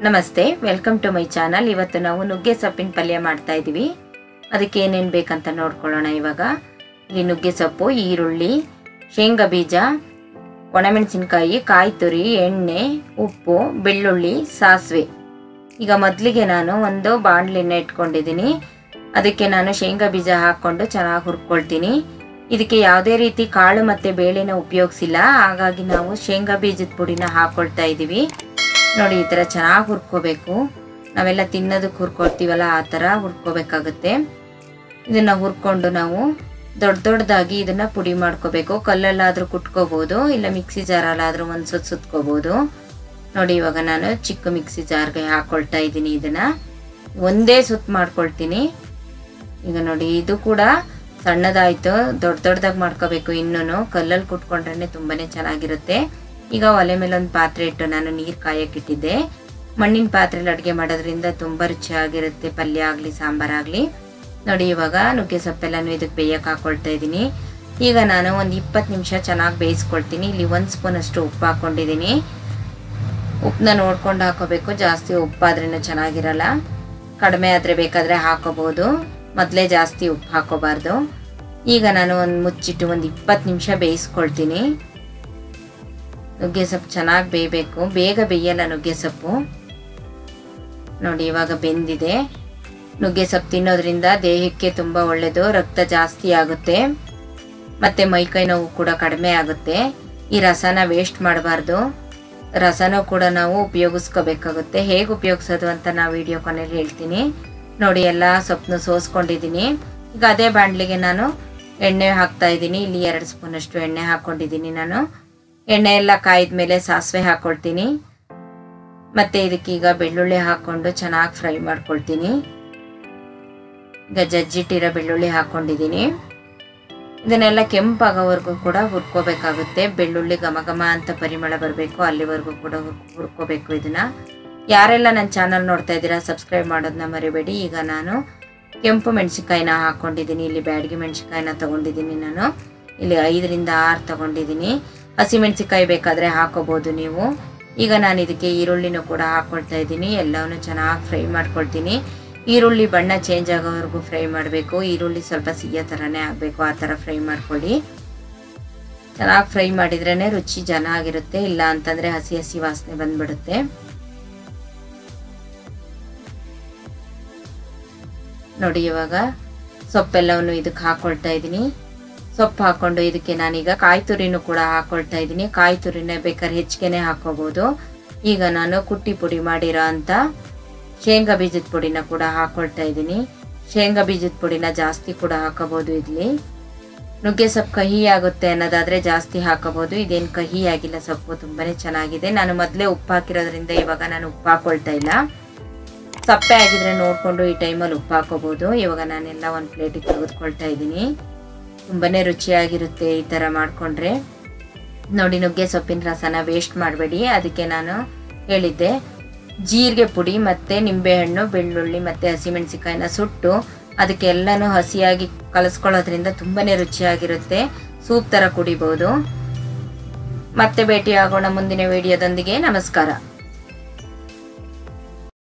ನಮಸ್ತೆ welcome to my channel ಇವತ್ತು ನಾವು ನುಗ್ಗೆ ಸೊಪ್ಪಿನ ಪಲ್ಯ ಮಾಡ್ತಾ ಇದ್ದೀವಿ ಅದಕ್ಕೆ ಏನೇನು ಬೇಕಂತ ನೋಡ್ಕೊಳ್ಳೋಣ ಇವಾಗ ಇಲ್ಲಿ ನುಗ್ಗೆ ಸೊಪ್ಪು ಈರುಳ್ಳಿ ಶೇಂಗಾ ಬೀಜ ಒಣಮೆಣಸಿನ್ಕಾಯಿ ಕಾಯಿ ತುರಿ ಎಣ್ಣೆ ಉಪ್ಪು ಬೆಳ್ಳುಳ್ಳಿ ಸಾಸಿವೆ ಈಗ ಮೊದಲಿಗೆ ನಾನು ಒಂದು ಬಾಣಲಿನ ಇಟ್ಕೊಂಡಿದ್ದೀನಿ ಅದಕ್ಕೆ ನಾನು ಶೇಂಗಾ ಬೀಜ ಹಾಕ್ಕೊಂಡು ಚೆನ್ನಾಗಿ ಹುರ್ಕೊಳ್ತೀನಿ ಇದಕ್ಕೆ ಯಾವುದೇ ರೀತಿ ಕಾಳು ಮತ್ತು ಬೇಳೆನ ಉಪಯೋಗಿಸಿಲ್ಲ ಹಾಗಾಗಿ ನಾವು ಶೇಂಗಾ ಬೀಜದ ಪುಡಿನ ಹಾಕ್ಕೊಳ್ತಾ ಇದ್ದೀವಿ ನೋಡಿ ಈ ಥರ ಚೆನ್ನಾಗಿ ಹುರ್ಕೋಬೇಕು ನಾವೆಲ್ಲ ತಿನ್ನೋದಕ್ಕೆ ಹುರ್ಕೊಳ್ತೀವಲ್ಲ ಆ ಥರ ಹುರ್ಕೋಬೇಕಾಗುತ್ತೆ ಇದನ್ನು ಹುರ್ಕೊಂಡು ನಾವು ದೊಡ್ಡ ದೊಡ್ಡದಾಗಿ ಇದನ್ನು ಪುಡಿ ಮಾಡ್ಕೋಬೇಕು ಕಲ್ಲಲ್ಲಾದರೂ ಕುಟ್ಕೋಬೋದು ಇಲ್ಲ ಮಿಕ್ಸಿ ಜಾರಲ್ಲಾದರೂ ಒಂದು ಸುತ್ತ ಸುತ್ಕೋಬೋದು ನೋಡಿ ಇವಾಗ ನಾನು ಚಿಕ್ಕ ಮಿಕ್ಸಿ ಜಾರ್ಗೆ ಹಾಕ್ಕೊಳ್ತಾ ಇದ್ದೀನಿ ಇದನ್ನು ಒಂದೇ ಸುತ್ತ ಮಾಡ್ಕೊಳ್ತೀನಿ ಈಗ ನೋಡಿ ಇದು ಕೂಡ ಸಣ್ಣದಾಯಿತು ದೊಡ್ಡ ದೊಡ್ಡದಾಗಿ ಮಾಡ್ಕೋಬೇಕು ಇನ್ನೂ ಕಲ್ಲಲ್ಲಿ ಕುಟ್ಕೊಂಡ್ರೆ ತುಂಬಾ ಚೆನ್ನಾಗಿರುತ್ತೆ ಈಗ ಒಲೆ ಮೇಲೆ ಒಂದು ಪಾತ್ರೆ ಇಟ್ಟು ನಾನು ನೀರು ಕಾಯಕ್ಕಿಟ್ಟಿದ್ದೆ ಮಣ್ಣಿನ ಪಾತ್ರೆಯಲ್ಲಿ ಅಡುಗೆ ಮಾಡೋದ್ರಿಂದ ತುಂಬ ರುಚಿಯಾಗಿರುತ್ತೆ ಪಲ್ಯ ಆಗಲಿ ಸಾಂಬಾರಾಗಲಿ ನೋಡಿ ಇವಾಗ ನುಗ್ಗೆ ಸೊಪ್ಪೆಲ್ಲನೂ ಇದಕ್ಕೆ ಬೇಯಕ್ಕೆ ಹಾಕ್ಕೊಳ್ತಾ ಇದ್ದೀನಿ ಈಗ ನಾನು ಒಂದು ಇಪ್ಪತ್ತು ನಿಮಿಷ ಚೆನ್ನಾಗಿ ಬೇಯಿಸ್ಕೊಳ್ತೀನಿ ಇಲ್ಲಿ ಒಂದು ಸ್ಪೂನ್ ಅಷ್ಟು ಉಪ್ಪು ಹಾಕ್ಕೊಂಡಿದ್ದೀನಿ ಉಪ್ಪನ್ನ ನೋಡ್ಕೊಂಡು ಹಾಕೋಬೇಕು ಜಾಸ್ತಿ ಉಪ್ಪಾದ್ರೂ ಚೆನ್ನಾಗಿರಲ್ಲ ಕಡಿಮೆ ಆದರೆ ಬೇಕಾದರೆ ಹಾಕೋಬೋದು ಮೊದಲೇ ಜಾಸ್ತಿ ಉಪ್ಪು ಹಾಕೋಬಾರ್ದು ಈಗ ನಾನು ಒಂದು ಮುಚ್ಚಿಟ್ಟು ಒಂದು ಇಪ್ಪತ್ತು ನಿಮಿಷ ಬೇಯಿಸ್ಕೊಳ್ತೀನಿ ನುಗ್ಗೆ ಸೊಪ್ಪು ಚೆನ್ನಾಗಿ ಬೇಯಬೇಕು ಬೇಗ ಬೇಯಲ್ಲ ನುಗ್ಗೆ ಸೊಪ್ಪು ನೋಡಿ ಇವಾಗ ಬೆಂದಿದೆ ನುಗ್ಗೆ ಸೊಪ್ಪು ತಿನ್ನೋದ್ರಿಂದ ದೇಹಕ್ಕೆ ತುಂಬ ಒಳ್ಳೆಯದು ರಕ್ತ ಜಾಸ್ತಿ ಆಗುತ್ತೆ ಮತ್ತು ಮೈಕೈ ನೋವು ಕೂಡ ಕಡಿಮೆ ಆಗುತ್ತೆ ಈ ರಸನ ವೇಸ್ಟ್ ಮಾಡಬಾರ್ದು ರಸನೂ ಕೂಡ ನಾವು ಉಪಯೋಗಿಸ್ಕೋಬೇಕಾಗುತ್ತೆ ಹೇಗೆ ಉಪಯೋಗಿಸೋದು ಅಂತ ನಾವು ವಿಡಿಯೋ ಕೊನೆಯಲ್ಲಿ ಹೇಳ್ತೀನಿ ನೋಡಿ ಎಲ್ಲ ಸೊಪ್ಪನ್ನು ಸೋಸ್ಕೊಂಡಿದ್ದೀನಿ ಈಗ ಅದೇ ಬಾಣಲಿಗೆ ನಾನು ಎಣ್ಣೆ ಹಾಕ್ತಾ ಇದ್ದೀನಿ ಇಲ್ಲಿ ಎರಡು ಸ್ಪೂನಷ್ಟು ಎಣ್ಣೆ ಹಾಕ್ಕೊಂಡಿದ್ದೀನಿ ನಾನು ಎಣ್ಣೆ ಎಲ್ಲ ಕಾಯ್ದ ಮೇಲೆ ಸಾಸಿವೆ ಹಾಕ್ಕೊಳ್ತೀನಿ ಮತ್ತು ಇದಕ್ಕೀಗ ಬೆಳ್ಳುಳ್ಳಿ ಹಾಕ್ಕೊಂಡು ಚೆನ್ನಾಗಿ ಫ್ರೈ ಮಾಡ್ಕೊಳ್ತೀನಿ ಈಗ ಜಜ್ಜಿಟ್ಟಿರೋ ಬೆಳ್ಳುಳ್ಳಿ ಹಾಕ್ಕೊಂಡಿದ್ದೀನಿ ಇದನ್ನೆಲ್ಲ ಕೆಂಪಾಗೋವರೆಗೂ ಕೂಡ ಹುರ್ಕೋಬೇಕಾಗುತ್ತೆ ಬೆಳ್ಳುಳ್ಳಿ ಘಮ ಘಮ ಅಂತ ಪರಿಮಳ ಬರಬೇಕು ಅಲ್ಲಿವರೆಗೂ ಕೂಡ ಹುರ್ಕೋಬೇಕು ಇದನ್ನು ಯಾರೆಲ್ಲ ನನ್ನ ಚಾನಲ್ ನೋಡ್ತಾ ಇದ್ದೀರಾ ಸಬ್ಸ್ಕ್ರೈಬ್ ಮಾಡೋದನ್ನ ಮರಿಬೇಡಿ ಈಗ ನಾನು ಕೆಂಪು ಮೆಣಸಿನ್ಕಾಯಿನ ಹಾಕ್ಕೊಂಡಿದ್ದೀನಿ ಇಲ್ಲಿ ಬ್ಯಾಡಗಿ ಮೆಣಸಿನ್ಕಾಯಿನ ತೊಗೊಂಡಿದ್ದೀನಿ ನಾನು ಇಲ್ಲಿ ಐದರಿಂದ ಆರು ತೊಗೊಂಡಿದ್ದೀನಿ ಹಸಿಮೆಣಸಿನ್ಕಾಯಿ ಬೇಕಾದರೆ ಹಾಕೋಬೋದು ನೀವು ಈಗ ನಾನು ಇದಕ್ಕೆ ಈರುಳ್ಳಿನೂ ಕೂಡ ಹಾಕ್ಕೊಳ್ತಾ ಇದ್ದೀನಿ ಎಲ್ಲವನ್ನೂ ಚೆನ್ನಾಗಿ ಫ್ರೈ ಮಾಡ್ಕೊಳ್ತೀನಿ ಈರುಳ್ಳಿ ಬಣ್ಣ ಚೇಂಜ್ ಆಗೋವರೆಗೂ ಫ್ರೈ ಮಾಡಬೇಕು ಈರುಳ್ಳಿ ಸ್ವಲ್ಪ ಸಿಹಿಯ ಥರನೇ ಆಗಬೇಕು ಆ ಥರ ಫ್ರೈ ಮಾಡ್ಕೊಳ್ಳಿ ಚೆನ್ನಾಗಿ ಫ್ರೈ ಮಾಡಿದ್ರೇ ರುಚಿ ಚೆನ್ನಾಗಿರುತ್ತೆ ಇಲ್ಲ ಅಂತಂದರೆ ಹಸಿ ಹಸಿ ವಾಸನೆ ಬಂದ್ಬಿಡುತ್ತೆ ನೋಡಿ ಇವಾಗ ಸೊಪ್ಪೆಲ್ಲವನ್ನು ಇದಕ್ಕೆ ಹಾಕ್ಕೊಳ್ತಾ ಇದ್ದೀನಿ ಸೊಪ್ಪು ಹಾಕ್ಕೊಂಡು ಇದಕ್ಕೆ ನಾನೀಗ ಕಾಯಿ ತುರಿನೂ ಕೂಡ ಹಾಕ್ಕೊಳ್ತಾ ಇದ್ದೀನಿ ಕಾಯಿ ತುರಿನ ಬೇಕಾದ್ರೆ ಹೆಚ್ಚಿಗೆನೆ ಹಾಕೋಬೋದು ಈಗ ನಾನು ಕುಟ್ಟಿ ಪುಡಿ ಮಾಡಿರೋ ಅಂಥ ಶೇಂಗಾ ಬೀಜದ ಪುಡಿನ ಕೂಡ ಹಾಕ್ಕೊಳ್ತಾ ಇದ್ದೀನಿ ಶೇಂಗಾ ಬೀಜದ ಪುಡಿನ ಜಾಸ್ತಿ ಕೂಡ ಹಾಕೋಬೋದು ಇಲ್ಲಿ ನುಗ್ಗೆ ಸೊಪ್ಪು ಕಹಿ ಆಗುತ್ತೆ ಅನ್ನೋದಾದರೆ ಜಾಸ್ತಿ ಹಾಕೋಬೋದು ಇದೇನು ಕಹಿ ಆಗಿಲ್ಲ ಸೊಪ್ಪು ತುಂಬಾ ಚೆನ್ನಾಗಿದೆ ನಾನು ಮೊದಲೇ ಉಪ್ಪು ಹಾಕಿರೋದ್ರಿಂದ ಇವಾಗ ನಾನು ಉಪ್ಪು ಹಾಕ್ಕೊಳ್ತಾ ಇಲ್ಲ ಸಪ್ಪೆ ಆಗಿದ್ರೆ ನೋಡಿಕೊಂಡು ಈ ಟೈಮಲ್ಲಿ ಉಪ್ಪು ಹಾಕೋಬೋದು ಇವಾಗ ನಾನೆಲ್ಲ ಒಂದು ಪ್ಲೇಟಿಗೆ ತೆಗೆದುಕೊಳ್ತಾ ಇದ್ದೀನಿ ತುಂಬಾ ರುಚಿಯಾಗಿರುತ್ತೆ ಈ ಥರ ಮಾಡಿಕೊಂಡ್ರೆ ನೋಡಿ ನುಗ್ಗೆ ಸೊಪ್ಪಿನ ರಸನ ವೇಸ್ಟ್ ಮಾಡಬೇಡಿ ಅದಕ್ಕೆ ನಾನು ಹೇಳಿದ್ದೆ ಜೀರಿಗೆ ಪುಡಿ ಮತ್ತು ನಿಂಬೆಹಣ್ಣು ಬೆಳ್ಳುಳ್ಳಿ ಮತ್ತು ಹಸಿಮೆಣಸಿಕಾಯಿನ ಸುಟ್ಟು ಅದಕ್ಕೆ ಎಲ್ಲನೂ ಹಸಿಯಾಗಿ ಕಲಿಸ್ಕೊಳ್ಳೋದ್ರಿಂದ ತುಂಬಾ ರುಚಿಯಾಗಿರುತ್ತೆ ಸೂಪ್ ಥರ ಕುಡಿಬೋದು ಮತ್ತೆ ಭೇಟಿ ಆಗೋಣ ಮುಂದಿನ ವಿಡಿಯೋದೊಂದಿಗೆ ನಮಸ್ಕಾರ